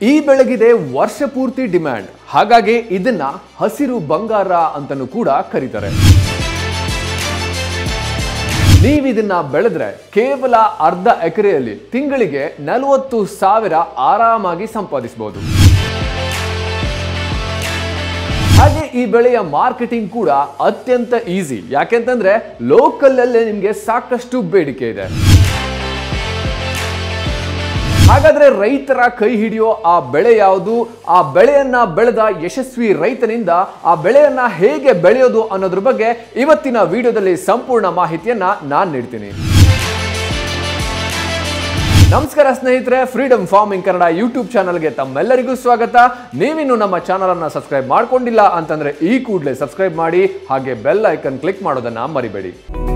ಈ ಬೆಳೆಗಿದೆ ವರ್ಷ ಪೂರ್ತಿ ಡಿಮ್ಯಾಂಡ್ ಹಾಗಾಗಿ ಇದನ್ನ ಹಸಿರು ಬಂಗಾರ ಅಂತಲೂ ಕೂಡ ಕರೀತಾರೆ ನೀವಿದನ್ನ ಬೆಳೆದ್ರೆ ಕೇವಲ ಅರ್ಧ ಎಕರೆಯಲ್ಲಿ ತಿಂಗಳಿಗೆ ನಲವತ್ತು ಸಾವಿರ ಆರಾಮಾಗಿ ಸಂಪಾದಿಸಬಹುದು ಹಾಗೆ ಈ ಬೆಳೆಯ ಮಾರ್ಕೆಟಿಂಗ್ ಕೂಡ ಅತ್ಯಂತ ಈಸಿ ಯಾಕೆಂತಂದ್ರೆ ಲೋಕಲ್ ಅಲ್ಲೇ ನಿಮ್ಗೆ ಸಾಕಷ್ಟು ಬೇಡಿಕೆ ಇದೆ ಹಾಗಾದ್ರೆ ರೈತರ ಕೈ ಹಿಡಿಯೋ ಆ ಬೆಳೆ ಯಾವುದು ಆ ಬೆಳೆಯನ್ನ ಬೆಳೆದ ಯಶಸ್ವಿ ರೈತನಿಂದ ಆ ಬೆಳೆಯನ್ನ ಹೇಗೆ ಬೆಳೆಯೋದು ಅನ್ನೋದ್ರ ಬಗ್ಗೆ ಇವತ್ತಿನ ವಿಡಿಯೋದಲ್ಲಿ ಸಂಪೂರ್ಣ ಮಾಹಿತಿಯನ್ನ ನಾನು ನೀಡ್ತೀನಿ ನಮಸ್ಕಾರ ಸ್ನೇಹಿತರೆ ಫ್ರೀಡಮ್ ಫಾರ್ಮಿಂಗ್ ಕನ್ನಡ ಯೂಟ್ಯೂಬ್ ಚಾನಲ್ಗೆ ತಮ್ಮೆಲ್ಲರಿಗೂ ಸ್ವಾಗತ ನೀವಿನ್ನು ನಮ್ಮ ಚಾನಲ್ ಅನ್ನ ಸಬ್ಸ್ಕ್ರೈಬ್ ಮಾಡ್ಕೊಂಡಿಲ್ಲ ಅಂತಂದ್ರೆ ಈ ಕೂಡಲೇ ಸಬ್ಸ್ಕ್ರೈಬ್ ಮಾಡಿ ಹಾಗೆ ಬೆಲ್ ಐಕನ್ ಕ್ಲಿಕ್ ಮಾಡೋದನ್ನ ಮರಿಬೇಡಿ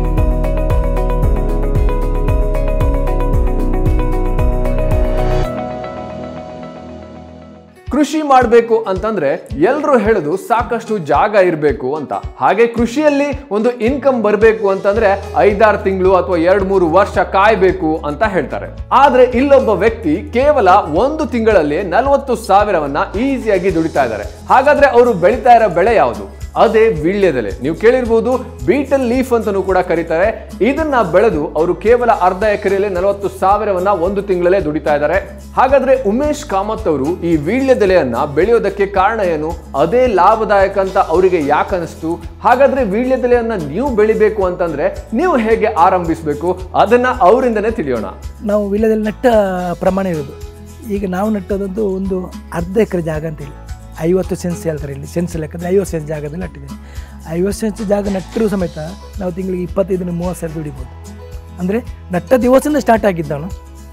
ಕೃಷಿ ಮಾಡಬೇಕು ಅಂತಂದ್ರೆ ಎಲ್ಲರೂ ಹೇಳೋದು ಸಾಕಷ್ಟು ಜಾಗ ಇರಬೇಕು ಅಂತ ಹಾಗೆ ಕೃಷಿಯಲ್ಲಿ ಒಂದು ಇನ್ಕಮ್ ಬರಬೇಕು ಅಂತಂದ್ರೆ ಐದಾರು ತಿಂಗಳು ಅಥವಾ ಎರಡ್ ಮೂರು ವರ್ಷ ಕಾಯ್ಬೇಕು ಅಂತ ಹೇಳ್ತಾರೆ ಆದ್ರೆ ಇಲ್ಲೊಬ್ಬ ವ್ಯಕ್ತಿ ಕೇವಲ ಒಂದು ತಿಂಗಳಲ್ಲಿ ನಲವತ್ತು ಸಾವಿರವನ್ನ ಈಸಿಯಾಗಿ ದುಡಿತಾ ಇದ್ದಾರೆ ಹಾಗಾದ್ರೆ ಅವರು ಬೆಳೀತಾ ಇರೋ ಬೆಳೆ ಯಾವುದು ಅದೇ ವೀಳ್ಯದೆಲೆ ನೀವು ಕೇಳಿರ್ಬೋದು ಬೀಟಲ್ ಲೀಫ್ ಅಂತಾನೂ ಕೂಡ ಕರೀತಾರೆ ಇದನ್ನ ಬೆಳೆದು ಅವರು ಕೇವಲ ಅರ್ಧ ಎಕರೆಯಲ್ಲಿ ನಲವತ್ತು ಸಾವಿರವನ್ನ ಒಂದು ತಿಂಗಳಲ್ಲೇ ದುಡಿತಾ ಇದ್ದಾರೆ ಹಾಗಾದ್ರೆ ಉಮೇಶ್ ಕಾಮತ್ ಅವರು ಈ ವೀಳ್ಯದೆಲೆಯನ್ನ ಬೆಳೆಯೋದಕ್ಕೆ ಕಾರಣ ಏನು ಅದೇ ಲಾಭದಾಯಕ ಅಂತ ಅವರಿಗೆ ಯಾಕೆ ಅನಿಸ್ತು ಹಾಗಾದ್ರೆ ವೀಳ್ಯದೆಲೆಯನ್ನ ನೀವು ಬೆಳಿಬೇಕು ಅಂತಂದ್ರೆ ನೀವು ಹೇಗೆ ಆರಂಭಿಸಬೇಕು ಅದನ್ನ ಅವರಿಂದನೇ ತಿಳಿಯೋಣ ನಾವು ವಿಲ್ಲದಲ್ಲಿ ನೆಟ್ಟ ಪ್ರಮಾಣ ಇರೋದು ಈಗ ನಾವು ನೆಟ್ಟದಂತೂ ಒಂದು ಅರ್ಧ ಎಕರೆ ಜಾಗ ಅಂತೇಳಿ ಐವತ್ತು ಸೆನ್ಸ್ ಹೇಳ್ತಾರೆ ಇಲ್ಲಿ ಸೆನ್ಸ್ ಲೆಕ್ಕದಲ್ಲಿ ಐವತ್ತು ಸೆನ್ಸ್ ಜಾಗದಲ್ಲಿ ನಟ್ಟಿದ್ದೇನೆ ಐವತ್ತು ಸೆನ್ಸ್ ಜಾಗ ನಟ್ಟರೂ ಸಮೇತ ನಾವು ತಿಂಗಳಿಗೆ ಇಪ್ಪತ್ತೈದರಿಂದ ಮೂವತ್ತು ಸಾವಿರ ದುಡಿಬೋದು ಅಂದರೆ ನಟ್ಟ ದಿವಸದಿಂದ ಸ್ಟಾರ್ಟ್ ಆಗಿದ್ದಾನು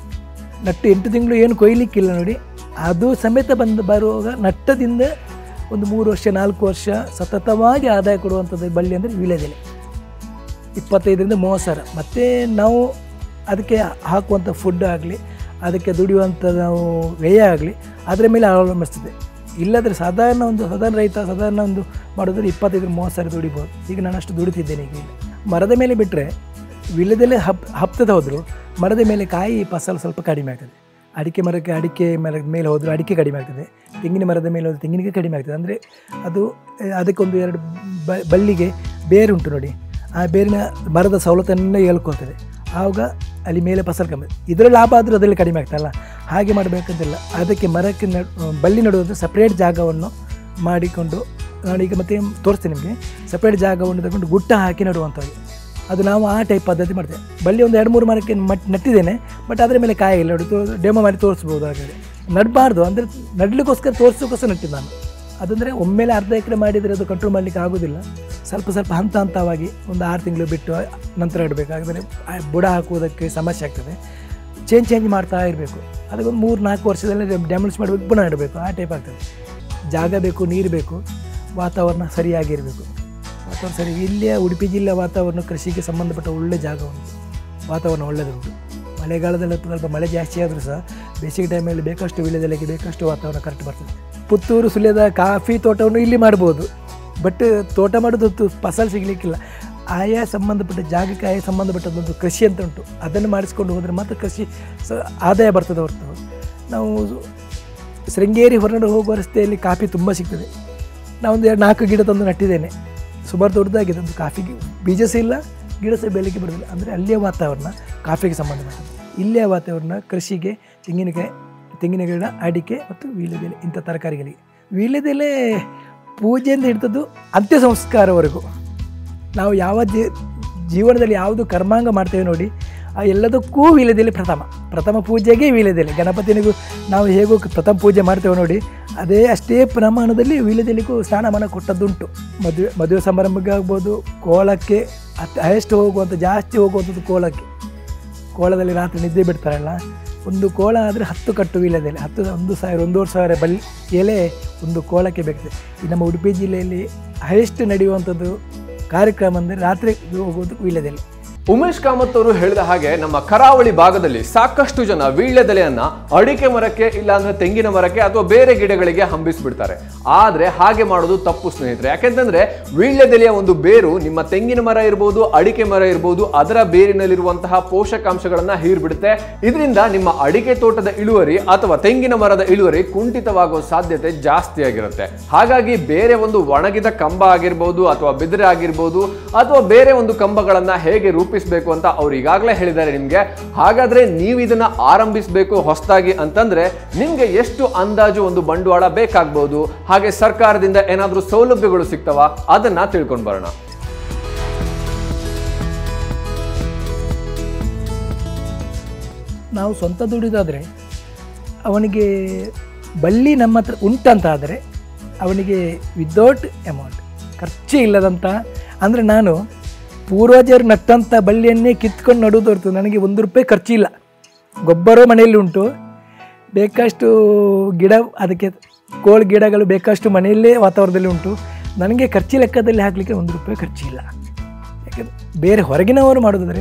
ನಟ್ಟು ಎಂಟು ತಿಂಗಳು ಏನು ಕೊಯ್ಲಿಕ್ಕಿಲ್ಲ ನೋಡಿ ಅದು ಸಮೇತ ಬಂದು ಬರುವಾಗ ನಟ್ಟದಿಂದ ಒಂದು ಮೂರು ವರ್ಷ ನಾಲ್ಕು ವರ್ಷ ಸತತವಾಗಿ ಆದಾಯ ಕೊಡುವಂಥದ್ದು ಬಳ್ಳಿ ಅಂದರೆ ವೀಳ್ಯದೆಲೆ ಇಪ್ಪತ್ತೈದರಿಂದ ಮೂವತ್ತು ಸಾವಿರ ಮತ್ತು ನಾವು ಅದಕ್ಕೆ ಹಾಕುವಂಥ ಫುಡ್ ಆಗಲಿ ಅದಕ್ಕೆ ದುಡಿಯುವಂಥ ನಾವು ವ್ಯಯ ಆಗಲಿ ಅದರ ಮೇಲೆ ಅವಲಂಬಿಸ್ತದೆ ಇಲ್ಲದ್ರೆ ಸಾಧಾರಣ ಒಂದು ಸಾಧಾರಣ ರೈತ ಸಾಧಾರಣ ಒಂದು ಮಾಡಿದ್ರೆ ಇಪ್ಪತ್ತೈದು ಮೂವತ್ತು ಸಾವಿರ ದುಡಿಬೋದು ಈಗ ನಾನು ಅಷ್ಟು ದುಡಿತಿದ್ದೇನೆ ಈಗ ಇಲ್ಲಿ ಮರದ ಮೇಲೆ ಬಿಟ್ಟರೆ ವಿಲ್ಲದಲ್ಲೇ ಹಪ್ ಹಪ್ತದ ಹೋದರೂ ಮರದ ಮೇಲೆ ಕಾಯಿ ಫಸಲು ಸ್ವಲ್ಪ ಕಡಿಮೆ ಆಗ್ತದೆ ಅಡಿಕೆ ಮರಕ್ಕೆ ಅಡಿಕೆ ಮರದ ಮೇಲೆ ಹೋದರೂ ಅಡಿಕೆ ಕಡಿಮೆ ಆಗ್ತದೆ ತೆಂಗಿನ ಮರದ ಮೇಲೆ ಹೋದರೆ ತೆಂಗಿನಿಗೆ ಕಡಿಮೆ ಆಗ್ತದೆ ಅಂದರೆ ಅದು ಆ, ಅದಕ್ಕೊಂದು ಎರಡು ಬ ಬಳ್ಳಿಗೆ ಬೇರುಂಟು ನೋಡಿ ಆ ಬೇರಿನ ಮರದ ಸವಲತ್ತನ್ನೇ ಹೇಳ್ಕೊಳ್ತದೆ ಆವಾಗ ಅಲ್ಲಿ ಮೇಲೆ ಫಸಲು ಕಮ್ಮಿ ಇದರ ಲಾಭ ಆದರೂ ಅದರಲ್ಲಿ ಕಡಿಮೆ ಆಗ್ತಲ್ಲ ಹಾಗೆ ಮಾಡಬೇಕಂತಿಲ್ಲ ಅದಕ್ಕೆ ಮರಕ್ಕೆ ನಡ್ ಬಳ್ಳಿ ನಡುವುದು ಸಪ್ರೇಟ್ ಜಾಗವನ್ನು ಮಾಡಿಕೊಂಡು ನಾನು ಈಗ ಮತ್ತೆ ತೋರಿಸ್ತೇನೆ ನಿಮಗೆ ಸಪ್ರೇಟ್ ಜಾಗವನ್ನು ತಗೊಂಡು ಗುಟ್ಟ ಹಾಕಿ ನಡುವಂಥದ್ದು ಅದು ನಾವು ಆ ಟೈಪ್ ಪದ್ಧತಿ ಮಾಡ್ತೇವೆ ಬಳ್ಳಿ ಒಂದು ಎರಡು ಮೂರು ಮರಕ್ಕೆ ಮಟ್ ನಟ್ಟಿದ್ದೇನೆ ಬಟ್ ಅದರ ಮೇಲೆ ಕಾಯಿ ಇಲ್ಲ ನೋಡಿ ತೋ ಡೆಮೋ ಮಾಡಿ ತೋರಿಸ್ಬೋದು ಹಾಗಾದರೆ ನಡಬಾರ್ದು ಅಂದರೆ ನಡಲಿಕ್ಕೋಸ್ಕರ ತೋರಿಸೋಕ್ಕೋಸ್ಕರ ನಟ್ಟಿದ್ದು ನಾನು ಅದಂದರೆ ಒಮ್ಮೆಲೆ ಅರ್ಧ ಎಕರೆ ಮಾಡಿದರೆ ಅದು ಕಂಟ್ರೋಲ್ ಮಾಡಲಿಕ್ಕೆ ಆಗೋದಿಲ್ಲ ಸ್ವಲ್ಪ ಸ್ವಲ್ಪ ಹಂತ ಹಂತವಾಗಿ ಒಂದು ಆರು ತಿಂಗಳು ಬಿಟ್ಟು ನಂತರ ಇಡಬೇಕಾದ್ರೆ ಬುಡ ಹಾಕುವುದಕ್ಕೆ ಸಮಸ್ಯೆ ಆಗ್ತದೆ ಚೇಂಜ್ ಚೇಂಜ್ ಮಾಡ್ತಾ ಇರಬೇಕು ಅದಕ್ಕೊಂದು ಮೂರು ನಾಲ್ಕು ವರ್ಷದಲ್ಲಿ ಡ್ಯಾಮೇಜ್ ಮಾಡಬೇಕು ಪುನಃ ಇಡಬೇಕು ಆ ಟೈಪ್ ಆಗ್ತದೆ ಜಾಗ ಬೇಕು ನೀರು ಬೇಕು ವಾತಾವರಣ ಸರಿಯಾಗಿರಬೇಕು ವಾತಾವರಣ ಸರಿ ಇಲ್ಲಿಯ ಉಡುಪಿ ಜಿಲ್ಲೆ ವಾತಾವರಣ ಕೃಷಿಗೆ ಸಂಬಂಧಪಟ್ಟ ಒಳ್ಳೆ ಜಾಗ ಉಂಟು ವಾತಾವರಣ ಒಳ್ಳೆಯದುಂಟು ಮಳೆಗಾಲದಲ್ಲಿ ಸ್ವಲ್ಪ ಮಳೆ ಜಾಸ್ತಿ ಆದರೂ ಸಹ ಬೇಸಿಗೆ ಟೈಮಲ್ಲಿ ಬೇಕಷ್ಟು ವಿಳ್ಯದೆಲೆಗೆ ಬೇಕಷ್ಟು ವಾತಾವರಣ ಕರೆಕ್ಟ್ ಬರ್ತದೆ ಪುತ್ತೂರು ಸುಳ್ಯದ ಕಾಫಿ ತೋಟವನ್ನು ಇಲ್ಲಿ ಮಾಡ್ಬೋದು ಬಟ್ ತೋಟ ಮಾಡೋದು ತು- ಫಸಲು ಸಿಗಲಿಕ್ಕಿಲ್ಲ ಆಯಾ ಸಂಬಂಧಪಟ್ಟ ಜಾಗಕ್ಕೆ ಆಯಾ ಸಂಬಂಧಪಟ್ಟದೊಂದು ಕೃಷಿ ಅಂತ ಉಂಟು ಅದನ್ನು ಮಾಡಿಸ್ಕೊಂಡು ಹೋದರೆ ಮಾತ್ರ ಕೃಷಿ ಸ ಆದಾಯ ಬರ್ತದೆ ಹೊರತು ನಾವು ಶೃಂಗೇರಿ ಹೊರನಾಡು ಹೋಗುವ ರಸ್ತೆಯಲ್ಲಿ ಕಾಫಿ ತುಂಬ ಸಿಗ್ತದೆ ನಾವೊಂದು ಎರಡು ನಾಲ್ಕು ಗಿಡ ತಂದು ನಟ್ಟಿದ್ದೇನೆ ಸುಮಾರು ದೊಡ್ಡದಾಗಿದೆ ಒಂದು ಕಾಫಿಗೆ ಬೀಜ ಸಹ ಇಲ್ಲ ಗಿಡ ಸಹ ಬೆಳಗ್ಗೆ ಬರೋದಿಲ್ಲ ಅಂದರೆ ಅಲ್ಲಿಯ ವಾತಾವರಣ ಕಾಫಿಗೆ ಸಂಬಂಧಪಟ್ಟದ್ದು ಇಲ್ಲಿಯ ವಾತಾವರಣ ಕೃಷಿಗೆ ತೆಂಗಿನಕಾಯಿ ತೆಂಗಿನ ಗಿಡ ಅಡಿಕೆ ಮತ್ತು ವೀಳ್ಯದೆಲೆ ಇಂಥ ತರಕಾರಿಗಳಿಗೆ ವೀಳ್ಯದೆಲೆ ಪೂಜೆಯಿಂದ ಹಿಡಿದದ್ದು ಅಂತ್ಯ ಸಂಸ್ಕಾರವರೆಗೂ ನಾವು ಯಾವ ಜೀ ಜೀವನದಲ್ಲಿ ಯಾವುದು ಕರ್ಮಾಂಗ ಮಾಡ್ತೇವೆ ನೋಡಿ ಆ ಎಲ್ಲದಕ್ಕೂ ವೀಳ್ಯದೆಲೆ ಪ್ರಥಮ ಪ್ರಥಮ ಪೂಜೆಗೆ ವೀಳ್ಯದೆಲೆ ಗಣಪತಿನಿಗೂ ನಾವು ಹೇಗೂ ಪ್ರಥಮ ಪೂಜೆ ಮಾಡ್ತೇವೆ ನೋಡಿ ಅದೇ ಅಷ್ಟೇ ಪ್ರಮಾಣದಲ್ಲಿ ವೀಳ್ಯದೆಲೆಗೂ ಸ್ನಾನಮಾನ ಕೊಟ್ಟದ್ದುಂಟು ಮದುವೆ ಮದುವೆ ಸಮಾರಂಭಕ್ಕೆ ಆಗ್ಬೋದು ಕೋಲಕ್ಕೆ ಅತ್ ಹೈಯೆಸ್ಟ್ ಹೋಗುವಂಥ ಜಾಸ್ತಿ ಹೋಗುವಂಥದ್ದು ಕೋಲಕ್ಕೆ ಕೋಲದಲ್ಲಿ ರಾತ್ರಿ ನಿದ್ದೆ ಬಿಡ್ತಾರಲ್ಲ ಒಂದು ಕೋಲ ಆದರೆ ಹತ್ತು ಕಟ್ಟು ವೀಳ್ಯದೆಲೆ ಹತ್ತು ಒಂದು ಸಾವಿರ ಒಂದೂವರೆ ಸಾವಿರ ಬಲ್ ಎಲೆ ಒಂದು ಕೋಲಕ್ಕೆ ಬೇಕಾಗ್ತದೆ ಈ ನಮ್ಮ ಉಡುಪಿ ಜಿಲ್ಲೆಯಲ್ಲಿ ಹೈಯೆಸ್ಟ್ ನಡೆಯುವಂಥದ್ದು ಕಾರ್ಯಕ್ರಮ ಅಂದರೆ ರಾತ್ರಿ ಹೋಗೋದು ವೀಳ್ಯದೆಲೆ ಉಮೇಶ್ ಕಾಮತ್ ಅವರು ಹೇಳಿದ ಹಾಗೆ ನಮ್ಮ ಕರಾವಳಿ ಭಾಗದಲ್ಲಿ ಸಾಕಷ್ಟು ಜನ ವೀಳ್ಯದೆಲೆಯನ್ನ ಅಡಿಕೆ ಮರಕ್ಕೆ ಇಲ್ಲಾಂದ್ರೆ ತೆಂಗಿನ ಮರಕ್ಕೆ ಅಥವಾ ಬೇರೆ ಗಿಡಗಳಿಗೆ ಹಂಬಿಸ್ಬಿಡ್ತಾರೆ ಆದ್ರೆ ಹಾಗೆ ಮಾಡೋದು ತಪ್ಪು ಸ್ನೇಹಿತರೆ ಯಾಕೆಂತಂದ್ರೆ ವೀಳ್ಯದೆಲೆಯ ಒಂದು ಬೇರು ನಿಮ್ಮ ತೆಂಗಿನ ಮರ ಇರ್ಬೋದು ಅಡಿಕೆ ಮರ ಇರ್ಬೋದು ಅದರ ಬೇರಿನಲ್ಲಿರುವಂತಹ ಪೋಷಕಾಂಶಗಳನ್ನ ಹೀರ್ಬಿಡುತ್ತೆ ಇದರಿಂದ ನಿಮ್ಮ ಅಡಿಕೆ ತೋಟದ ಇಳುವರಿ ಅಥವಾ ತೆಂಗಿನ ಮರದ ಇಳುವರಿ ಕುಂಠಿತವಾಗುವ ಸಾಧ್ಯತೆ ಜಾಸ್ತಿ ಆಗಿರುತ್ತೆ ಹಾಗಾಗಿ ಬೇರೆ ಒಂದು ಒಣಗಿದ ಕಂಬ ಆಗಿರ್ಬೋದು ಅಥವಾ ಬಿದಿರೆ ಆಗಿರ್ಬೋದು ಅಥವಾ ಬೇರೆ ಒಂದು ಕಂಬಗಳನ್ನ ಹೇಗೆ ರೂಪಿಸಬೇಕು ಅಂತ ಅವ್ರು ಈಗಾಗಲೇ ಹೇಳಿದ್ದಾರೆ ನಿಮ್ಗೆ ಹಾಗಾದ್ರೆ ನೀವು ಇದನ್ನ ಆರಂಭಿಸಬೇಕು ಹೊಸದಾಗಿ ಅಂತಂದ್ರೆ ನಿಮ್ಗೆ ಎಷ್ಟು ಅಂದಾಜು ಒಂದು ಬಂಡವಾಳ ಬೇಕಾಗ್ಬೋದು ಹಾಗೆ ಸರ್ಕಾರದಿಂದ ಏನಾದ್ರೂ ಸೌಲಭ್ಯಗಳು ಸಿಗ್ತವ ಅದನ್ನ ತಿಳ್ಕೊಂಡು ಬರೋಣ ನಾವು ಸ್ವಂತ ದುಡಿದಾದರೆ ಅವನಿಗೆ ಬಳ್ಳಿ ನಮ್ಮ ಹತ್ರ ಉಂಟಂತಾದರೆ ಅವನಿಗೆ ವಿದೌಟ್ ಅಮೌಂಟ್ ಖರ್ಚೇ ಇಲ್ಲದಂತ ಅಂದರೆ ನಾನು ಪೂರ್ವಜರು ನಟ್ಟಂಥ ಬಳ್ಳಿಯನ್ನೇ ಕಿತ್ಕೊಂಡು ನಡುವುದು ಹೊರತು ನನಗೆ ಒಂದು ರೂಪಾಯಿ ಖರ್ಚಿಲ್ಲ ಗೊಬ್ಬರ ಮನೆಯಲ್ಲಿ ಉಂಟು ಬೇಕಷ್ಟು ಗಿಡ ಅದಕ್ಕೆ ಕೋಳಿ ಗಿಡಗಳು ಬೇಕಷ್ಟು ಮನೆಯಲ್ಲೇ ವಾತಾವರಣದಲ್ಲಿ ಉಂಟು ನನಗೆ ಖರ್ಚು ಲೆಕ್ಕದಲ್ಲಿ ಹಾಕಲಿಕ್ಕೆ ಒಂದು ರೂಪಾಯಿ ಖರ್ಚಿಲ್ಲ ಯಾಕಂದ್ರೆ ಬೇರೆ ಹೊರಗಿನವರು ಮಾಡೋದಾದರೆ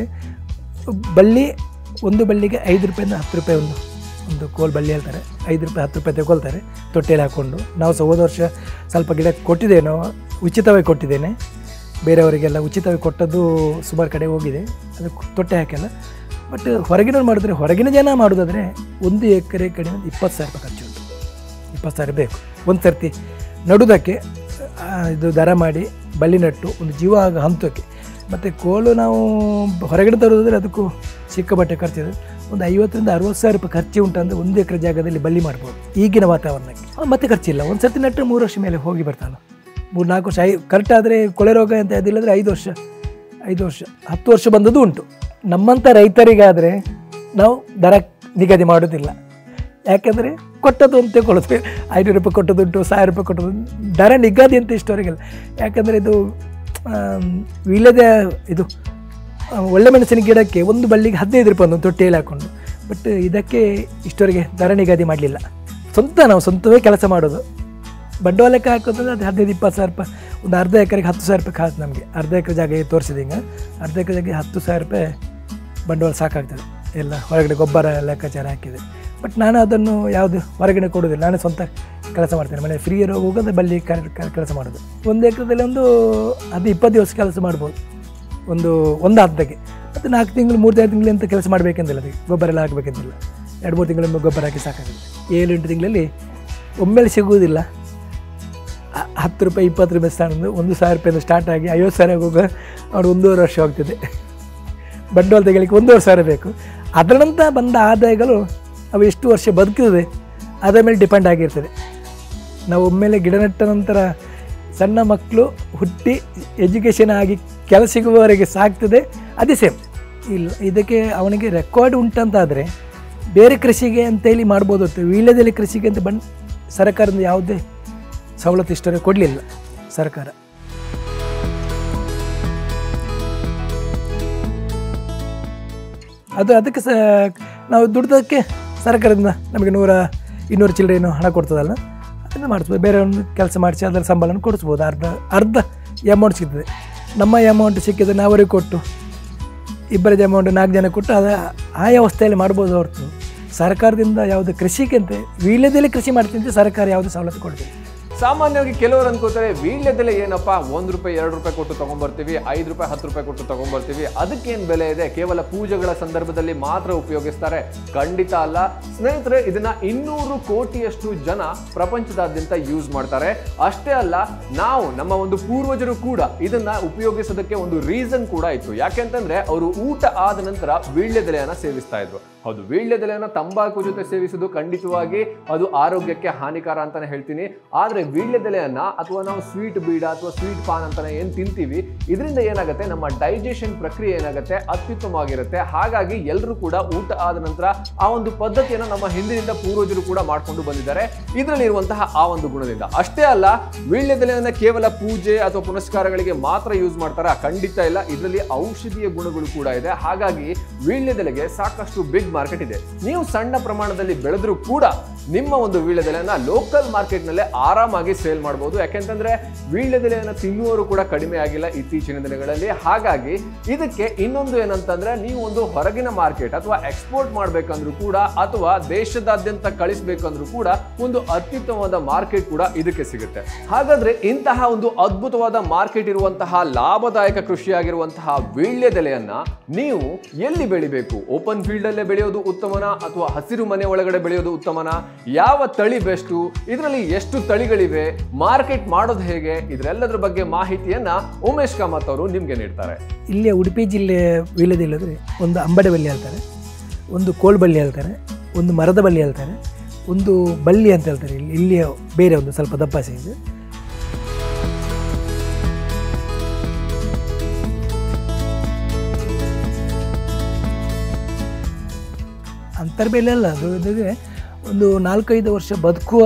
ಬಳ್ಳಿ ಒಂದು ಬಳ್ಳಿಗೆ ಐದು ರೂಪಾಯಿಂದ ಹತ್ತು ರೂಪಾಯಿ ಒಂದು ಒಂದು ಕೋಲ್ ಬಳ್ಳಿ ಹೇಳ್ತಾರೆ ಐದು ರೂಪಾಯಿ ಹತ್ತು ರೂಪಾಯಿ ತಗೊಳ್ತಾರೆ ತೊಟ್ಟೆಯಲ್ಲಿ ಹಾಕ್ಕೊಂಡು ನಾವು ಸಹ ಹೋದ ವರ್ಷ ಸ್ವಲ್ಪ ಗಿಡ ಕೊಟ್ಟಿದ್ದೇವೆ ನಾವು ಉಚಿತವಾಗಿ ಕೊಟ್ಟಿದ್ದೇನೆ ಬೇರೆಯವರಿಗೆಲ್ಲ ಉಚಿತವಾಗಿ ಕೊಟ್ಟದ್ದು ಸುಮಾರು ಕಡೆ ಹೋಗಿದೆ ಅದು ತೊಟ್ಟೆ ಹಾಕಿಲ್ಲ ಬಟ್ ಹೊರಗಿನವ್ರು ಮಾಡಿದ್ರೆ ಹೊರಗಿನ ಜನ ಮಾಡೋದಾದರೆ ಒಂದು ಎಕರೆ ಕಡೆ ಒಂದು ಇಪ್ಪತ್ತು ಸಾವಿರ ರೂಪಾಯಿ ಖರ್ಚು ಉಂಟು ಇಪ್ಪತ್ತು ಸಾವಿರ ಬೇಕು ಒಂದು ಸರ್ತಿ ನಡುವುದಕ್ಕೆ ಆ, ಇದು ದರ ಮಾಡಿ ಬಳ್ಳಿ ನಟ್ಟು ಒಂದು ಜೀವ ಆಗ ಹಂತಕ್ಕೆ ಮತ್ತು ಕೋಲು ನಾವು ಹೊರಗಡೆ ತರೋದಾದ್ರೆ ಅದಕ್ಕೂ ಸಿಕ್ಕಾಪಟ್ಟೆ ಖರ್ಚಿದೆ ಒಂದು ಐವತ್ತರಿಂದ ಅರವತ್ತು ಸಾವಿರ ರೂಪಾಯಿ ಖರ್ಚು ಉಂಟಂದ್ರೆ ಒಂದು ಎಕರೆ ಜಾಗದಲ್ಲಿ ಬಳ್ಳಿ ಮಾಡ್ಬೋದು ಈಗಿನ ವಾತಾವರಣಕ್ಕೆ ಅವ್ನು ಮತ್ತೆ ಖರ್ಚಿಲ್ಲ ಒಂದು ಸರ್ತಿ ನಟ್ಟರೆ ಮೂರು ವರ್ಷ ಮೇಲೆ ಹೋಗಿ ಬರ್ತಾನೆ ಮೂರು ನಾಲ್ಕು ವರ್ಷ ಐ ಕರೆಕ್ಟ್ ಆದರೆ ಕೊಳೆ ರೋಗ ಅಂತ ಅದಿಲ್ಲದ್ರೆ ಐದು ವರ್ಷ ಐದು ವರ್ಷ ಹತ್ತು ವರ್ಷ ಬಂದದ್ದು ಉಂಟು ನಮ್ಮಂಥ ರೈತರಿಗಾದರೆ ನಾವು ದರ ನಿಗದಿ ಮಾಡೋದಿಲ್ಲ ಯಾಕೆಂದರೆ ಕೊಟ್ಟದ್ದು ಅಂತ ತಗೊಳ್ತೇವೆ ಐನೂರು ರೂಪಾಯಿ ಕೊಟ್ಟದುಂಟು ಸಾವಿರ ರೂಪಾಯಿ ಕೊಟ್ಟದ್ದು ದರ ನಿಗದಿ ಅಂತ ಇಷ್ಟವರೆಗಿಲ್ಲ ಯಾಕಂದರೆ ಇದು ಆಮ್, ವೀಳ್ಯದ ಇದು ಆ, ಒಳ್ಳೆ ಮೆಣಸಿನ ಗಿಡಕ್ಕೆ ಒಂದು ಬಳ್ಳಿಗೆ ಹದಿನೈದು ರೂಪಾಯಿ ಒಂದು ತೊಟ್ಟೆಯಲ್ಲಿ ಹಾಕ್ಕೊಂಡು ಬಟ್ ಇದಕ್ಕೆ ಇಷ್ಟವರೆಗೆ ದರ ನಿಗದಿ ಮಾಡಲಿಲ್ಲ ಸ್ವಂತ ನಾವು ಸ್ವಂತವೇ ಕೆಲಸ ಮಾಡೋದು ಬಂಡವಾಳಕ್ಕೆ ಹಾಕೋದಂದ್ರೆ ಅದು ಹದಿನೈದು ಇಪ್ಪತ್ತು ಸಾವಿರ ರೂಪಾಯಿ ಒಂದು ಅರ್ಧ ಎಕರೆಗೆ ಹತ್ತು ಸಾವಿರ ರೂಪಾಯಿ ಖಾತ್ ನಮಗೆ ಅರ್ಧ ಎಕರೆ ಜಾಗ ತೋರಿಸಿದೆ ಹಿಂಗೆ ಅರ್ಧ ಎಕರೆ ಜಾಗ ಹತ್ತು ಸಾವಿರ ರೂಪಾಯಿ ಬಂಡವಾಳ ಸಾಕಾಗ್ತದೆ ಎಲ್ಲ ಹೊರಗಡೆ ಗೊಬ್ಬರ ಲೆಕ್ಕಾಚಾರ ಹಾಕಿದೆ ಬಟ್ ನಾನು ಅದನ್ನು ಯಾವುದು ಹೊರಗಡೆ ಕೊಡೋದಿಲ್ಲ ನಾನೇ ಸ್ವಂತ ಕೆಲಸ ಮಾಡ್ತೇನೆ ಮನೆ ಫ್ರೀ ಇರೋ ಹೋಗೋದು ಬಲ್ಲಿ ಕೆಲಸ ಮಾಡೋದು ಒಂದು ಎಕರೆದಲ್ಲಿ ಒಂದು ಅದು ಇಪ್ಪತ್ತು ದಿವಸ ಕೆಲಸ ಮಾಡ್ಬೋದು ಒಂದು ಒಂದು ಅರ್ಧಕ್ಕೆ ಮತ್ತು ನಾಲ್ಕು ತಿಂಗಳು ಮೂರು ತಿಂಗಳು ಅಂತ ಕೆಲಸ ಮಾಡಬೇಕಂತಿಲ್ಲ ಅದಕ್ಕೆ ಗೊಬ್ಬರ ಎಲ್ಲ ಹಾಕಬೇಕಂತಿಲ್ಲ ಎರಡು ಮೂರು ತಿಂಗಳಿಂದ ಗೊಬ್ಬರ ಹಾಕಿ ಸಾಕಾಗುತ್ತೆ ಏಳು ಎಂಟು ತಿಂಗಳಲ್ಲಿ ಒಮ್ಮೆಲೆ ಸಿಗುವುದಿಲ್ಲ ಹ- ಹತ್ತು ರೂಪಾಯಿ ಇಪ್ಪತ್ತು ರೂಪಾಯಿ ಸ್ಥಾನದಿಂದ ಒಂದು ಸಾವಿರ ರೂಪಾಯಿಂದ ಸ್ಟಾರ್ಟ್ ಆಗಿ ಐವತ್ತು ಸಾವಿರ ಹೋಗೋ ಅವ್ರು ಒಂದೂವರೆ ವರ್ಷ ಹೋಗ್ತದೆ ಬಂಡವಾಳ ತೆಗಿಲಿಕ್ಕೆ ಒಂದೂವರೆ ಸಾವಿರ ಬೇಕು ಅದರ ನಂತರ ಬಂದ ಆದಾಯಗಳು ಅವು ಎಷ್ಟು ವರ್ಷ ಬದುಕಿದೆ ಅದರ ಮೇಲೆ ಡಿಪೆಂಡ್ ಆಗಿರ್ತದೆ ನಾವು ಒಮ್ಮೆಲೆ ಗಿಡ ನೆಟ್ಟ ನಂತರ ಸಣ್ಣ ಮಕ್ಕಳು ಹುಟ್ಟಿ ಎಜುಕೇಷನ್ ಆಗಿ ಕೆಲಸ ಸಿಗುವವರೆಗೆ ಸಾಕ್ತದೆ ಅದೇ ಸೇಮ್ ಇಲ್ಲ ಇದಕ್ಕೆ ಅವನಿಗೆ ರೆಕಾರ್ಡ್ ಉಂಟಂತಾದರೆ ಬೇರೆ ಕೃಷಿಗೆ ಅಂತೇಳಿ ಮಾಡ್ಬೋದು ಹೊರ್ತು ವೀಳ್ಯದೆಲೆ ಕೃಷಿಗೆ ಅಂತ ಬಂದು ಸರ್ಕಾರದಿಂದ ಯಾವುದೇ ಸವಲತ್ತು ಇಷ್ಟವರೆಗೆ ಕೊಡಲಿಲ್ಲ ಸರ್ಕಾರ ಅದು ಅದಕ್ಕೆ ಸ ನಾವು ದುಡ್ದಕ್ಕೆ ಸರ್ಕಾರದಿಂದ ನಮಗೆ ನೂರ ಇನ್ನೂರು ಚಿಲ್ಲರೆ ಏನೋ ಹಣ ಕೊಡ್ತದಲ್ಲ ಅದನ್ನು ಮಾಡಿಸ್ಬೋದು ಬೇರೆ ಒಂದು ಕೆಲಸ ಮಾಡಿಸಿ ಅದರ ಸಂಬಳನ ಕೊಡಿಸ್ಬೋದು ಅರ್ಧ ಅರ್ಧ ಅಮೌಂಟ್ ಸಿಗ್ತದೆ ನಮ್ಮ ಅಮೌಂಟ್ ಸಿಕ್ಕಿದ್ರೆ ನಾವು ಅವರಿಗೆ ಕೊಟ್ಟು ಇಬ್ಬರದ ಅಮೌಂಟ್ ನಾಲ್ಕು ಜನ ಕೊಟ್ಟು ಅದು ಆ ವ್ಯವಸ್ಥೆಯಲ್ಲಿ ಮಾಡ್ಬೋದು ಹೊರತು ಸರ್ಕಾರದಿಂದ ಯಾವುದು ಕೃಷಿಗೆ ಅಂತ ವೀಳ್ಯದಲ್ಲೇ ಕೃಷಿ ಮಾಡ್ತೀನಿ ಅಂತ ಸರ್ಕಾರ ಯಾವುದೇ ಸವಲತ್ತು ಕೊಡೋದಿಲ್ಲ ಸಾಮಾನ್ಯವಾಗಿ ಕೆಲವರು ಅನ್ಕೋತಾರೆ ವೀಳ್ಯದೆಲೆ ಏನಪ್ಪ ಒಂದ್ ರೂಪಾಯಿ ಎರಡು ರೂಪಾಯಿ ಕೊಟ್ಟು ತಗೊಂಡ್ಬರ್ತೀವಿ ಐದು ರೂಪಾಯಿ ಹತ್ತು ರೂಪಾಯಿ ಕೊಟ್ಟು ತಗೊಂಡ್ಬರ್ತೀವಿ ಅದಕ್ಕೇನ್ ಬೆಲೆ ಇದೆ ಕೇವಲ ಪೂಜೆಗಳ ಸಂದರ್ಭದಲ್ಲಿ ಮಾತ್ರ ಉಪಯೋಗಿಸ್ತಾರೆ ಖಂಡಿತ ಅಲ್ಲ ಸ್ನೇಹಿತರೆ ಇದನ್ನ ಇನ್ನೂರು ಕೋಟಿಯಷ್ಟು ಜನ ಪ್ರಪಂಚದಾದ್ಯಂತ ಯೂಸ್ ಮಾಡ್ತಾರೆ ಅಷ್ಟೇ ಅಲ್ಲ ನಾವು ನಮ್ಮ ಒಂದು ಪೂರ್ವಜರು ಕೂಡ ಇದನ್ನ ಉಪಯೋಗಿಸೋದಕ್ಕೆ ಒಂದು ರೀಸನ್ ಕೂಡ ಇತ್ತು ಯಾಕೆಂತಂದ್ರೆ ಅವರು ಊಟ ಆದ ನಂತರ ವೀಳ್ಯದೆಲೆಯನ್ನ ಸೇವಿಸ್ತಾ ಇದ್ರು ಹೌದು ವೀಳ್ಯದೆಲೆಯನ್ನ ತಂಬಾಕು ಜೊತೆ ಸೇವಿಸುವುದು ಖಂಡಿತವಾಗಿ ಅದು ಆರೋಗ್ಯಕ್ಕೆ ಹಾನಿಕಾರ ಅಂತಾನೆ ಹೇಳ್ತೀನಿ ಆದ್ರೆ ವೀಳ್ಯದೆಲೆಯನ್ನ ಅಥವಾ ನಾವು ಸ್ವೀಟ್ ಬೀಡ ಅಥವಾ ಸ್ವೀಟ್ ಪಾನ್ ಅಂತಾನೆ ಏನ್ ತಿಂತೀವಿ ಇದರಿಂದ ಏನಾಗುತ್ತೆ ನಮ್ಮ ಡೈಜೆಷನ್ ಪ್ರಕ್ರಿಯೆ ಏನಾಗುತ್ತೆ ಅತ್ಯುತ್ತಮವಾಗಿರುತ್ತೆ ಹಾಗಾಗಿ ಎಲ್ಲರೂ ಕೂಡ ಊಟ ಆದ ನಂತರ ಆ ಒಂದು ಪದ್ಧತಿಯನ್ನ ನಮ್ಮ ಹಿಂದಿನಿಂದ ಪೂರ್ವಜರು ಕೂಡ ಮಾಡ್ಕೊಂಡು ಬಂದಿದ್ದಾರೆ ಇದರಲ್ಲಿ ಇರುವಂತಹ ಆ ಒಂದು ಗುಣದಿಂದ ಅಷ್ಟೇ ಅಲ್ಲ ವೀಳ್ಯದೆಲೆಯನ್ನ ಕೇವಲ ಪೂಜೆ ಅಥವಾ ಪುನಸ್ಕಾರಗಳಿಗೆ ಮಾತ್ರ ಯೂಸ್ ಮಾಡ್ತಾರ ಖಂಡಿತ ಇಲ್ಲ ಇದರಲ್ಲಿ ಔಷಧೀಯ ಗುಣಗಳು ಕೂಡ ಇದೆ ಹಾಗಾಗಿ ವೀಳ್ಯದೆಲೆಗೆ ಸಾಕಷ್ಟು ಬಿಗ್ ಮಾರ್ಕೆಟ್ ಇದೆ ನೀವು ಸಣ್ಣ ಪ್ರಮಾಣದಲ್ಲಿ ಬೆಳೆದ್ರೂ ಕೂಡ ನಿಮ್ಮ ಒಂದು ವೀಳ್ಯದೆಲೆಯನ್ನ ಲೋಕಲ್ ಮಾರ್ಕೆಟ್ನಲ್ಲೇ ಆರಾಮಾಗಿ ಸೇಲ್ ಮಾಡಬಹುದು ಯಾಕೆಂತಂದ್ರೆ ವೀಳ್ಯದೆಲೆಯನ್ನ ತಿನ್ನುವವರು ಕೂಡ ಕಡಿಮೆ ಆಗಿಲ್ಲ ಇತ್ತೀಚಿನ ದಿನಗಳಲ್ಲಿ ಹಾಗಾಗಿ ಇದಕ್ಕೆ ಇನ್ನೊಂದು ಏನಂತಂದ್ರೆ ನೀವು ಒಂದು ಹೊರಗಿನ ಮಾರ್ಕೆಟ್ ಅಥವಾ ಎಕ್ಸ್ಪೋರ್ಟ್ ಮಾಡ್ಬೇಕಂದ್ರೂ ಕೂಡ ಅಥವಾ ದೇಶದಾದ್ಯಂತ ಕಳಿಸ್ಬೇಕಂದ್ರೂ ಕೂಡ ಒಂದು ಅತ್ಯುತ್ತಮವಾದ ಮಾರ್ಕೆಟ್ ಕೂಡ ಇದಕ್ಕೆ ಸಿಗುತ್ತೆ ಹಾಗಾದ್ರೆ ಇಂತಹ ಒಂದು ಅದ್ಭುತವಾದ ಮಾರ್ಕೆಟ್ ಇರುವಂತಹ ಲಾಭದಾಯಕ ಕೃಷಿಯಾಗಿರುವಂತಹ ವೀಳ್ಯದೆಲೆಯನ್ನ ನೀವು ಎಲ್ಲಿ ಬೆಳಿಬೇಕು ಓಪನ್ ಫೀಲ್ಡ್ ಅಲ್ಲೇ ಬೆಳೆಯೋದು ಉತ್ತಮನ ಅಥವಾ ಹಸಿರು ಮನೆ ಒಳಗಡೆ ಬೆಳೆಯೋದು ಉತ್ತಮನ ಯಾವ ತಳಿ ಬೆಸ್ಟು ಇದರಲ್ಲಿ ಎಷ್ಟು ತಳಿಗಳಿವೆ ಮಾರ್ಕೆಟ್ ಮಾಡೋದು ಹೇಗೆ ಇದರೆಲ್ಲದರ ಬಗ್ಗೆ ಮಾಹಿತಿಯನ್ನ ಉಮೇಶ್ ಕಾಮತ್ ಅವರು ನಿಮ್ಗೆ ನೀಡ್ತಾರೆ ಇಲ್ಲಿಯ ಉಡುಪಿ ಜಿಲ್ಲೆ ವೀಳ್ಯದೆಲೆ ಒಂದು ಅಂಬಡೆ ಬಳ್ಳಿ ಹೇಳ್ತಾರೆ ಒಂದು ಕೋಲ್ ಬಳ್ಳಿ ಹೇಳ್ತಾರೆ ಒಂದು ಮರದ ಬಳ್ಳಿ ಹೇಳ್ತಾರೆ ಒಂದು ಬಳ್ಳಿ ಅಂತ ಹೇಳ್ತಾರೆ ಇಲ್ಲಿ ಇಲ್ಲಿಯ ಬೇರೆ ಒಂದು ಸ್ವಲ್ಪ ದಪ್ಪ ಸೈಜ್ ಅಂತರ್ಬೆಲೆ ಅಲ್ಲ ಅದು ಇದಾಗೆ ಒಂದು ನಾಲ್ಕೈದು ವರ್ಷ ಬದುಕುವ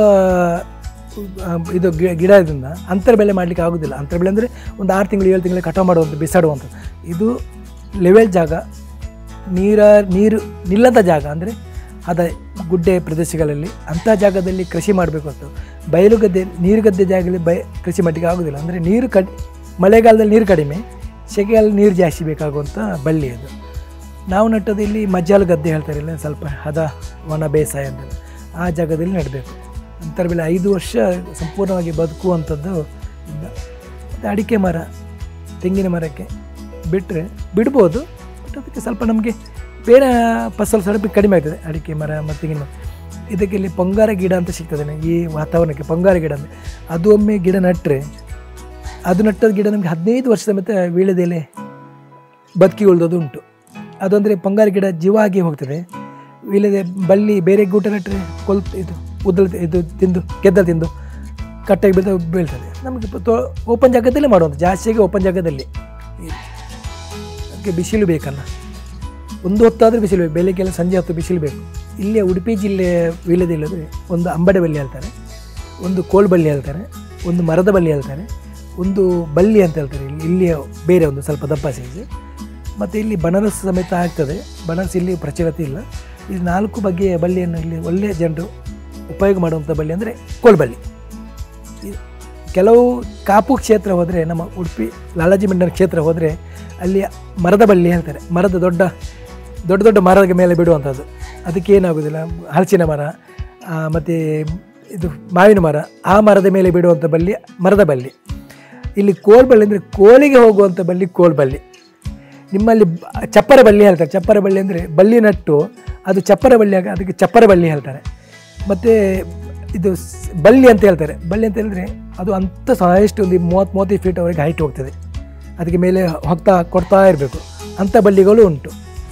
ಆ, ಇದು ಗಿ- ಗಿಡದಿಂದ ಅಂತರ್ಬೆಲೆ ಮಾಡಲಿಕ್ಕೆ ಆಗೋದಿಲ್ಲ ಅಂತರ್ಬೆಲೆ ಅಂದರೆ ಒಂದು ಆರು ತಿಂಗಳು ಏಳು ತಿಂಗಳು ಕಟಾವು ಮಾಡುವಂಥ ಬಿಸಾಡುವಂಥದ್ದು ಇದು ಲೆವೆಲ್ ಜಾಗ ನೀರ ನೀರು ನಿಲ್ಲದ ಜಾಗ ಅಂದರೆ ಅದ ಗುಡ್ಡೆ ಪ್ರದೇಶಗಳಲ್ಲಿ ಅಂಥ ಜಾಗದಲ್ಲಿ ಕೃಷಿ ಮಾಡಬೇಕು ಅಂತ ಬಯಲು ಗದ್ದೆ ನೀರು ಗದ್ದೆ ಜಾಗದಲ್ಲಿ ಬಯ ಕೃಷಿ ಮಾಡಲಿಕ್ಕೆ ಆಗೋದಿಲ್ಲ ಅಂದರೆ ನೀರು ಕಡಿ ಮಳೆಗಾಲದಲ್ಲಿ ನೀರು ಕಡಿಮೆ ಸೆಕೆಯಲ್ಲಿ ನೀರು ಜಾಸ್ತಿ ಬೇಕಾಗುವಂಥ ಬಳ್ಳಿ ಅದು ನಾವು ನಟ್ಟದ್ದು ಇಲ್ಲಿ ಮಜ್ಜಾಲು ಗದ್ದೆ ಹೇಳ್ತಾರೆ ಇಲ್ಲ ಸ್ವಲ್ಪ ಹದ ವನ ಬೇಸಾಯ ಅಂತ ಆ ಜಾಗದಲ್ಲಿ ನೆಡಬೇಕು ಅಂತರ್ಬೆಲೆ ಐದು ವರ್ಷ ಸಂಪೂರ್ಣವಾಗಿ ಬದುಕುವಂಥದ್ದು ಇಂದ ಮತ್ತು ಅಡಿಕೆ ಮರ ತೆಂಗಿನ ಮರಕ್ಕೆ ಬಿಟ್ಟರೆ ಬಿಡ್ಬೋದು ಬಟ್ ಅದಕ್ಕೆ ಸ್ವಲ್ಪ ನಮಗೆ ಬೇರೆ ಫಸಲು ಸ್ವಲ್ಪ ಕಡಿಮೆ ಆಗ್ತದೆ ಅಡಿಕೆ ಮರ ಮತ್ತು ತೆಂಗಿನ ಮರ ಇದಕ್ಕೆ ಇಲ್ಲಿ ಪೊಂಗಾರ ಗಿಡ ಅಂತ ಸಿಗ್ತದೆ ನನಗೆ ಈ ವಾತಾವರಣಕ್ಕೆ ಪೊಂಗಾರ ಗಿಡ ಅಂದರೆ ಅದು ಒಮ್ಮೆ ಗಿಡ ನೆಟ್ಟರೆ ಅದು ನಟ್ಟದ ಗಿಡ ನಮಗೆ ಹದಿನೈದು ವರ್ಷದ ಮತ್ತೆ ವೀಳ್ಯದೆಲೆ ಬದುಕಿ ಉಳಿದೋದು ಉಂಟು ಅದಂದರೆ ಪೊಂಗಾರ ಗಿಡ ಜೀವ ಆಗಿ ಹೋಗ್ತದೆ ಇಲ್ಲದೆ ಬಳ್ಳಿ ಬೇರೆ ಗೂಟ ನೆಟ್ಟರೆ ಕೊಲ್ ಇದು ಉದ್ದಲ್ ಇದು ತಿಂದು ಗೆದ್ದಲು ತಿಂದು ಕಟ್ಟಾಗಿ ಬೀಳ್ತಾ ಬೀಳ್ತದೆ ನಮಗೆ ಓಪನ್ ಜಾಗದಲ್ಲೇ ಮಾಡುವಂಥ ಜಾಸ್ತಿಯಾಗಿ ಓಪನ್ ಜಾಗದಲ್ಲಿ ಅದಕ್ಕೆ ಬಿಸಿಲು ಬೇಕಲ್ಲ ಒಂದು ಹೊತ್ತಾದರೂ ಬಿಸಿಲು ಬೇಕು ಬೆಳಗ್ಗೆಲ್ಲ ಸಂಜೆ ಹೊತ್ತು ಬಿಸಿಲು ಬೇಕು ಇಲ್ಲಿಯ ಉಡುಪಿ ಜಿಲ್ಲೆ ವೀಳ್ಯದೆಲೆ ಒಂದು ಅಂಬಡೆ ಬಳ್ಳಿ ಹೇಳ್ತಾರೆ ಒಂದು ಕೋಲ್ ಬಳ್ಳಿ ಹೇಳ್ತಾರೆ ಒಂದು ಮರದ ಬಳ್ಳಿ ಹೇಳ್ತಾರೆ ಒಂದು ಬಳ್ಳಿ ಅಂತ ಹೇಳ್ತಾರೆ ಇಲ್ಲಿ ಇಲ್ಲಿಯ ಬೇರೆ ಒಂದು ಸ್ವಲ್ಪ ದಪ್ಪ ಸೈಜ್ ಮತ್ತು ಇಲ್ಲಿ ಬನಾರಸ್ ಸಮೇತ ಆಗ್ತದೆ ಬನಾರಸ್ ಇಲ್ಲಿ ಪ್ರಚಲಿತ ಇಲ್ಲ ಈ ನಾಲ್ಕು ಬಗೆಯ ಬಳ್ಳಿಯನ್ನು ಇಲ್ಲಿ ಒಳ್ಳೆಯ ಜನರು ಉಪಯೋಗ ಮಾಡುವಂಥ ಬಳ್ಳಿ ಅಂದರೆ ಕೋಲ್ಬಳ್ಳಿ ಈ- ಕೆಲವು ಕಾಪು ಕ್ಷೇತ್ರ ಹೋದರೆ ನಮ್ಮ ಉಡುಪಿ ಲಾಲಾಜಿ ಮಂಡನ ಕ್ಷೇತ್ರ ಹೋದರೆ ಅಲ್ಲಿ ಮರದ ಬಳ್ಳಿ ಹೇಳ್ತಾರೆ ಮರದ ದೊಡ್ಡ ದೊಡ್ಡ ದೊಡ್ಡ ಮರದ ಮೇಲೆ ಬಿಡುವಂಥದ್ದು ಅದಕ್ಕೆ ಏನಾಗೋದಿಲ್ಲ ಹಲಸಿನ ಮರ ಮತ್ತು ಇದು ಮಾವಿನ ಮರ ಆ ಮರದ ಮೇಲೆ ಬಿಡುವಂಥ ಬಳ್ಳಿ ಮರದ ಬಳ್ಳಿ ಇಲ್ಲಿ ಕೋಲ್ ಬಳ್ಳಿ ಅಂದರೆ ಕೋಲಿಗೆ ಹೋಗುವಂಥ ಬಳ್ಳಿ ಕೋಲ್ ಬಳ್ಳಿ ನಿಮ್ಮಲ್ಲಿ ಬ- ಚಪ್ಪರ ಬಳ್ಳಿ ಹೇಳ್ತಾರೆ ಚಪ್ಪರ ಬಳ್ಳಿ ಅಂದರೆ ಬಳ್ಳಿ ನಟ್ಟು ಅದು ಚಪ್ಪರ ಬಳ್ಳಿ ಆಗ ಅದಕ್ಕೆ ಚಪ್ಪರ ಬಳ್ಳಿ ಹೇಳ್ತಾರೆ ಮತ್ತು ಇದು ಸ್- ಬಳ್ಳಿ ಅಂತ ಹೇಳ್ತಾರೆ ಬಳ್ಳಿ ಅಂತ ಹೇಳಿದ್ರೆ ಅದು ಅಂಥ ಎಷ್ಟು ಒಂದು ಮೂವತ್ತು ಮೂವತ್ತೈದು ಫೀಟ್ ಅವರೆಗೆ ಹೈಟ್ ಹೋಗ್ತದೆ ಅದಕ್ಕೆ ಮೇಲೆ ಹೋಗ್ತಾ ಕೊಡ್ತಾ ಇರಬೇಕು ಅಂಥ ಬಳ್ಳಿಗಳು ಉಂಟು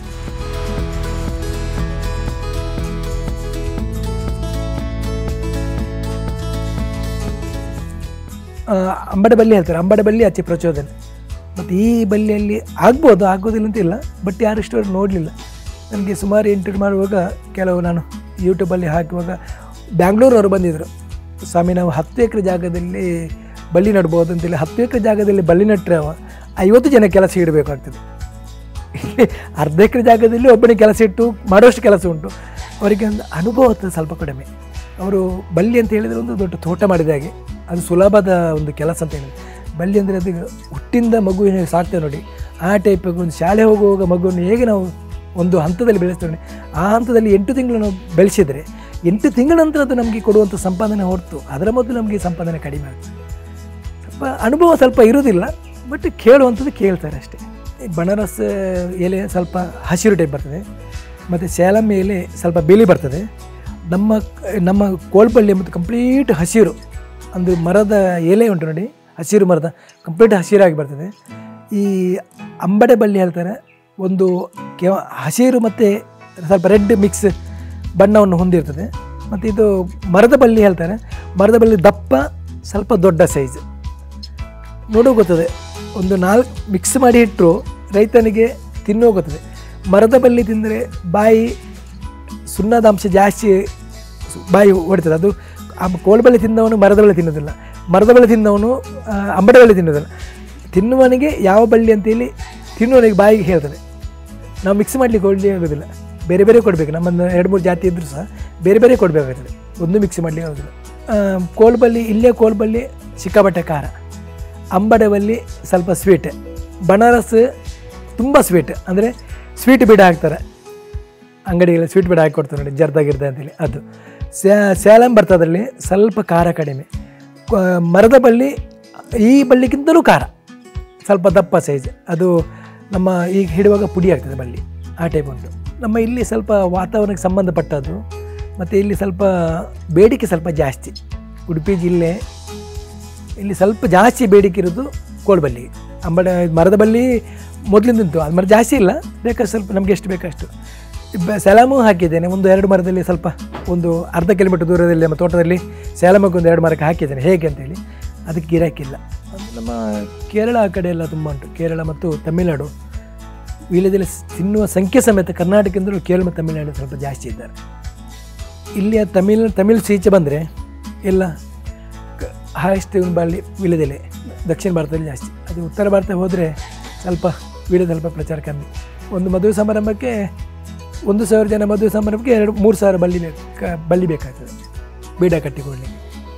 ಆ, ಅಂಬಡೆ ಬಳ್ಳಿ ಹೇಳ್ತಾರೆ ಅಂಬಡೆ ಬಳ್ಳಿ ಅತಿ ಪ್ರಚೋದನೆ ಮತ್ತು ಈ ಬಳ್ಳಿಯಲ್ಲಿ ಆಗ್ಬೋದು ಆಗೋದಿಲ್ಲ ಅಂತ ಇಲ್ಲ ಬಟ್ ಯಾರು ಇಷ್ಟು ನೋಡಲಿಲ್ಲ ನನಗೆ ಸುಮಾರು ಇಂಟರ್ವ್ಯೂ ಮಾಡುವಾಗ ಕೆಲವು ನಾನು ಯೂಟ್ಯೂಬಲ್ಲಿ ಹಾಕುವಾಗ ಬ್ಯಾಂಗ್ಳೂರವರು ಬಂದಿದ್ದರು ಸ್ವಾಮಿ ನಾವು ಹತ್ತು ಎಕರೆ ಜಾಗದಲ್ಲಿ ಬಳ್ಳಿ ನಡ್ಬೋದು ಅಂತೇಳಿ ಹತ್ತು ಎಕರೆ ಜಾಗದಲ್ಲಿ ಬಳ್ಳಿ ನಟ್ಟರೆ ಅವ ಐವತ್ತು ಜನ ಕೆಲಸ ಇಡಬೇಕಾಗ್ತದೆ ಅರ್ಧ ಎಕರೆ ಜಾಗದಲ್ಲಿ ಒಬ್ಬನಿಗೆ ಕೆಲಸ ಇಟ್ಟು ಮಾಡುವಷ್ಟು ಕೆಲಸ ಉಂಟು ಅವರಿಗೆ ಒಂದು ಅನುಭವ ಅದು ಸ್ವಲ್ಪ ಕಡಿಮೆ ಅವರು ಬಳ್ಳಿ ಅಂತ ಹೇಳಿದರೆ ಒಂದು ದೊಡ್ಡ ತೋಟ ಮಾಡಿದ ಹಾಗೆ ಅದು ಸುಲಭದ ಒಂದು ಕೆಲಸ ಅಂತ ಹೇಳಿದ್ರೆ ಬಳ್ಳಿ ಅಂದರೆ ಅದು ಹುಟ್ಟಿಂದ ಮಗುವಿನ ಸಾಕ್ತೇವೆ ನೋಡಿ ಆ ಟೈಪ್ ಒಂದು ಶಾಲೆ ಹೋಗುವಾಗ ಮಗುವನ್ನು ಹೇಗೆ ನಾವು ಒಂದು ಹಂತದಲ್ಲಿ ಬೆಳೆಸ್ತೇವೆ ಆ ಹಂತದಲ್ಲಿ ಎಂಟು ತಿಂಗಳು ನಾವು ಬೆಳೆಸಿದರೆ ಎಂಟು ತಿಂಗಳ ನಂತರ ಅದು ನಮಗೆ ಕೊಡುವಂಥ ಸಂಪಾದನೆ ಹೊರತು ಅದರ ಮೊದಲು ನಮಗೆ ಸಂಪಾದನೆ ಕಡಿಮೆ ಆಗ್ತದೆ ಸ್ವಲ್ಪ ಅನುಭವ ಸ್ವಲ್ಪ ಇರೋದಿಲ್ಲ ಬಟ್ ಕೇಳುವಂಥದ್ದು ಕೇಳ್ತಾರೆ ಅಷ್ಟೇ ಈ ಬನಾರಸ್ ಎಲೆ ಸ್ವಲ್ಪ ಹಸಿರು ಟೈಪ್ ಬರ್ತದೆ ಮತ್ತು ಸೇಲಂ ಎಲೆ ಸ್ವಲ್ಪ ಬಿಳಿ ಬರ್ತದೆ ನಮ್ಮ ನಮ್ಮ ಕೋಲ್ಪಳ್ಳಿ ಮತ್ತು ಕಂಪ್ಲೀಟ್ ಹಸಿರು ಒಂದು ಮರದ ಎಲೆ ಉಂಟು ನೋಡಿ ಹಸಿರು ಮರದ ಕಂಪ್ಲೀಟ್ ಹಸಿರಾಗಿ ಬರ್ತದೆ ಈ ಅಂಬಡೆ ಬಳ್ಳಿ ಹೇಳ್ತಾರೆ ಒಂದು ಕೆ ಹಸಿರು ಮತ್ತು ಸ್ವಲ್ಪ ರೆಡ್ ಮಿಕ್ಸ್ ಬಣ್ಣವನ್ನು ಹೊಂದಿರ್ತದೆ ಮತ್ತು ಇದು ಮರದ ಬಳ್ಳಿ ಹೇಳ್ತಾರೆ ಮರದ ಬಳ್ಳಿ ದಪ್ಪ ಸ್ವಲ್ಪ ದೊಡ್ಡ ಸೈಜ್ ನೋಡೋ ಗೊತ್ತದೆ ಒಂದು ನಾಲ್ಕು ಮಿಕ್ಸ್ ಮಾಡಿ ಇಟ್ಟರು ರೈತನಿಗೆ ತಿನ್ನೋ ಗೊತ್ತದೆ ಮರದ ಬಳ್ಳಿ ತಿಂದರೆ ಬಾಯಿ ಸುಣ್ಣದ ಅಂಶ ಜಾಸ್ತಿ ಸು- ಬಾಯಿ ಹೊಡಿತದೆ ಅದು ಆ ಕೋಲ್ಬಳ್ಳಿ ತಿಂದವನು ಮರದ ಬಳ್ಳಿ ತಿನ್ನೋದಿಲ್ಲ ಮರದ ಬಳ್ಳಿ ತಿಂದವನು ಆ, ಅಂಬಡೆ ಬಳ್ಳಿ ತಿನ್ನೋದಿಲ್ಲ ತಿನ್ನುವನಿಗೆ ಯಾವ ಬಳ್ಳಿ ಅಂತೇಳಿ ತಿನ್ನುವನಿಗೆ ಬಾಯಿಗೆ ಹೇಳ್ತದೆ ನಾವು ಮಿಕ್ಸ್ ಮಾಡಲಿಕ್ಕೆ ಒಳ್ಳೆ ಆಗೋದಿಲ್ಲ ಬೇರೆ ಬೇರೆ ಕೊಡಬೇಕು ನಮ್ಮನ್ನು ಎರಡು ಮೂರು ಜಾತಿ ಇದ್ದರೂ ಸಹ ಬೇರೆ ಬೇರೆ ಕೊಡಬೇಕಾಗ್ತದೆ ಒಂದು ಮಿಕ್ಸ್ ಮಾಡಲಿಕ್ಕೆ ಆಗೋದಿಲ್ಲ ಆ, ಕೋಲ್ಬಲ್ಲಿ ಇಲ್ಲೇ ಕೋಲ್ಬಲ್ಲಿ ಸಿಕ್ಕಾಪಟ್ಟೆ ಖಾರ ಅಂಬಡವಲ್ಲಿ ಸ್ವಲ್ಪ ಸ್ವೀಟ್ ಬನಾರಸ್ ತುಂಬ ಸ್ವೀಟ್ ಅಂದರೆ ಸ್ವೀಟ್ ಬಿಡ ಹಾಕ್ತಾರೆ ಅಂಗಡಿಯಲ್ಲಿ ಸ್ವೀಟ್ ಬಿಡ ಹಾಕಿ ಕೊಡ್ತಾರೆ ನೋಡಿ ಜರ್ದ ಗಿರ್ದ ಅಂತೇಳಿ ಅದು ಸ್ಯಾ- ಸ್ಯಾಲಂ ಬರ್ತದ್ರಲ್ಲಿ ಸ್ವಲ್ಪ ಖಾರ ಕಡಿಮೆ ಕ- ಮರದ ಬಳ್ಳಿ ಈ ಬಳ್ಳಿಗಿಂತಲೂ ಖಾರ ಸ್ವಲ್ಪ ದಪ್ಪ ಸೈಜ್ ಅದು ನಮ್ಮ ಈಗ ಹಿಡುವಾಗ ಪುಡಿ ಆಗ್ತದೆ ಬಳ್ಳಿ ಆ ಟೈಪ್ ಉಂಟು ನಮ್ಮ ಇಲ್ಲಿ ಸ್ವಲ್ಪ ವಾತಾವರಣಕ್ಕೆ ಸಂಬಂಧಪಟ್ಟದ್ದು ಮತ್ತು ಇಲ್ಲಿ ಸ್ವಲ್ಪ ಬೇಡಿಕೆ ಸ್ವಲ್ಪ ಜಾಸ್ತಿ ಉಡುಪಿ ಜಿಲ್ಲೆ ಇಲ್ಲಿ ಸ್ವಲ್ಪ ಜಾಸ್ತಿ ಬೇಡಿಕೆ ಇರೋದು ಕೋಳ್ಬಳ್ಳಿಗೆ ಅಂಬಡ ಮರದ ಬಳ್ಳಿ ಮೊದಲಿಂದ ಉಂಟು ಅದು ಮರ ಜಾಸ್ತಿ ಇಲ್ಲ ಬೇಕಾದ್ರೆ ಸ್ವಲ್ಪ ನಮಗೆ ಎಷ್ಟು ಬೇಕಷ್ಟು ಬ- ಸಲಾಮು ಹಾಕಿದ್ದೇನೆ ಒಂದು ಎರಡು ಮರದಲ್ಲಿ ಸ್ವಲ್ಪ ಒಂದು ಅರ್ಧ ಕಿಲೋಮೀಟರ್ ದೂರದಲ್ಲಿ ನಮ್ಮ ತೋಟದಲ್ಲಿ ಸ್ಯಾಲಮಕ್ಕೆ ಒಂದು ಎರಡು ಮರಕ್ಕೆ ಹಾಕಿದ್ದೇನೆ ಹೇಗೆ ಅಂತೇಳಿ ಅದಕ್ಕೆ ಗಿರಾಕಿಲ್ಲ ಅದು ನಮ್ಮ ಕೇರಳ ಆ ಕಡೆ ಎಲ್ಲ ತುಂಬ ಉಂಟು ಕೇರಳ ಮತ್ತು ತಮಿಳುನಾಡು ವೀಳ್ಯದೆಲೆ ಸ್- ತಿನ್ನುವ ಸಂಖ್ಯೆ ಸಮೇತ ಕರ್ನಾಟಕದಿಂದಲೂ ಕೇರಳ ಮತ್ತು ತಮಿಳುನಾಡು ಸ್ವಲ್ಪ ಜಾಸ್ತಿ ಇದ್ದಾರೆ ಇಲ್ಲಿಯ ತಮಿಳ್ ತಮಿಳ್ ಈಚೆ ಬಂದರೆ ಎಲ್ಲ ಹಾಯೆಸ್ಟ್ ಬಾಳಿ ವೀಳ್ಯದೆಲೆ ದಕ್ಷಿಣ ಭಾರತದಲ್ಲಿ ಜಾಸ್ತಿ ಅದು ಉತ್ತರ ಭಾರತ ಹೋದರೆ ಸ್ವಲ್ಪ ವೀಳ್ಯದ ಸ್ವಲ್ಪ ಪ್ರಚಾರ ಕಮ್ಮಿ ಒಂದು ಮದುವೆ ಸಮಾರಂಭಕ್ಕೆ ಒಂದು ಸಾವಿರ ಜನ ಮದುವೆ ಸಮಾರಂಭಕ್ಕೆ ಎರಡು ಮೂರು ಸಾವಿರ ಬಳ್ಳಿ ಬೇಕು ಕ- ಬಳ್ಳಿ ಬೇಕಾಗ್ತದೆ ಬೀಡ ಕಟ್ಟಿಕೊಳ್ಳಿ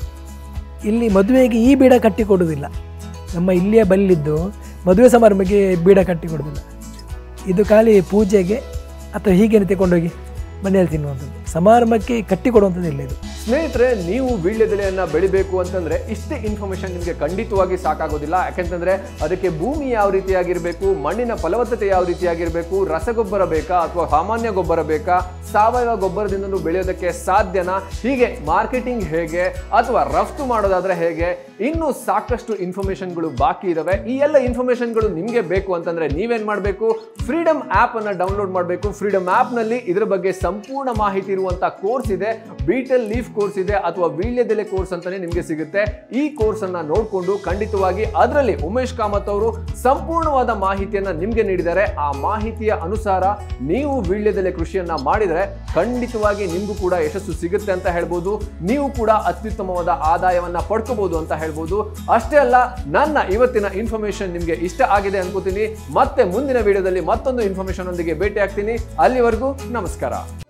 ಇಲ್ಲಿ ಮದುವೆಗೆ ಈ ಬೀಡ ಕಟ್ಟಿ ಕೊಡೋದಿಲ್ಲ ನಮ್ಮ ಇಲ್ಲಿಯ ಬಲ್ಲಿದ್ದು ಮದುವೆ ಸಮಾರಂಭಕ್ಕೆ ಬೀಡ ಕಟ್ಟಿ ಕೊಡೋದಿಲ್ಲ ಇದು ಖಾಲಿ ಪೂಜೆಗೆ ಅಥವಾ ಹೀಗೇನೆ ತಗೊಂಡೋಗಿ ಮನೆಯಲ್ಲಿ ತಿನ್ನುವಂಥದ್ದು ಸಮಾರಂಭಕ್ಕೆ ಕಟ್ಟಿ ಕೊಡುವಂಥದ್ದು ಇಲ್ಲ ಇದು ಸ್ನೇಹಿತರೆ ನೀವು ವೀಳ್ಯದೆಲೆಯನ್ನ ಬೆಳಿಬೇಕು ಅಂತಂದ್ರೆ ಇಷ್ಟೇ ಇನ್ಫಾರ್ಮೇಶನ್ ನಿಮಗೆ ಖಂಡಿತವಾಗಿ ಸಾಕಾಗೋದಿಲ್ಲ ಯಾಕೆಂತಂದ್ರೆ ಅದಕ್ಕೆ ಭೂಮಿ ಯಾವ ರೀತಿಯಾಗಿರ್ಬೇಕು ಮಣ್ಣಿನ ಫಲವತ್ತತೆ ಯಾವ ರೀತಿಯಾಗಿರ್ಬೇಕು ರಸಗೊಬ್ಬರ ಬೇಕಾ ಅಥವಾ ಸಾಮಾನ್ಯ ಗೊಬ್ಬರ ಬೇಕಾ ಸಾವಯವ ಗೊಬ್ಬರದಿಂದಲೂ ಬೆಳೆಯೋದಕ್ಕೆ ಸಾಧ್ಯನಾ ಹೀಗೆ ಮಾರ್ಕೆಟಿಂಗ್ ಹೇಗೆ ಅಥವಾ ರಫ್ತು ಮಾಡೋದಾದ್ರೆ ಹೇಗೆ ಇನ್ನೂ ಸಾಕಷ್ಟು ಇನ್ಫಾರ್ಮೇಶನ್ಗಳು ಬಾಕಿ ಇದಾವೆ ಈ ಎಲ್ಲ ಇನ್ಫಾರ್ಮೇಶನ್ಗಳು ನಿಮಗೆ ಬೇಕು ಅಂತಂದ್ರೆ ನೀವೇನ್ ಮಾಡಬೇಕು ಫ್ರೀಡಮ್ ಆಪ್ ಅನ್ನ ಡೌನ್ಲೋಡ್ ಮಾಡಬೇಕು ಫ್ರೀಡಮ್ ಆಪ್ ನಲ್ಲಿ ಇದರ ಬಗ್ಗೆ ಸಂಪೂರ್ಣ ಮಾಹಿತಿ ಇರುವಂತ ಕೋರ್ಸ್ ಇದೆ ಬೀಟಲ್ ಲೀಫ್ ಕೋರ್ಸ್ ಇದೆ ಅಥವಾ ವೀಳ್ಯದೆಲೆ ಕೋರ್ಸ್ ಅಂತಾನೆ ನಿಮಗೆ ಸಿಗುತ್ತೆ ಈ ಕೋರ್ಸ್ ಅನ್ನ ನೋಡಿಕೊಂಡು ಖಂಡಿತವಾಗಿ ಅದರಲ್ಲಿ ಉಮೇಶ್ ಕಾಮತ್ ಅವರು ಸಂಪೂರ್ಣವಾದ ಮಾಹಿತಿಯನ್ನ ನಿಮ್ಗೆ ನೀಡಿದ್ದಾರೆ ಆ ಮಾಹಿತಿಯ ಅನುಸಾರ ನೀವು ವೀಳ್ಯದೆಲೆ ಕೃಷಿಯನ್ನ ಮಾಡಿದ್ರೆ ಖಂಡಿತವಾಗಿ ನಿಮ್ಗೂ ಕೂಡ ಯಶಸ್ಸು ಸಿಗುತ್ತೆ ಅಂತ ಹೇಳ್ಬೋದು ನೀವು ಕೂಡ ಅತ್ಯುತ್ತಮವಾದ ಆದಾಯವನ್ನ ಪಡ್ಕೋಬಹುದು ಅಂತ ಹೇಳ್ಬೋದು ಅಷ್ಟೇ ಅಲ್ಲ ನನ್ನ ಇವತ್ತಿನ ಇನ್ಫಾರ್ಮೇಶನ್ ನಿಮ್ಗೆ ಇಷ್ಟ ಆಗಿದೆ ಅನ್ಕೋತೀನಿ ಮತ್ತೆ ಮುಂದಿನ ವಿಡಿಯೋದಲ್ಲಿ ಮತ್ತೊಂದು ಇನ್ಫಾರ್ಮೇಶನ್ ಒಂದಿಗೆ ಭೇಟಿ ಆಗ್ತೀನಿ ಅಲ್ಲಿವರೆಗೂ ನಮಸ್ಕಾರ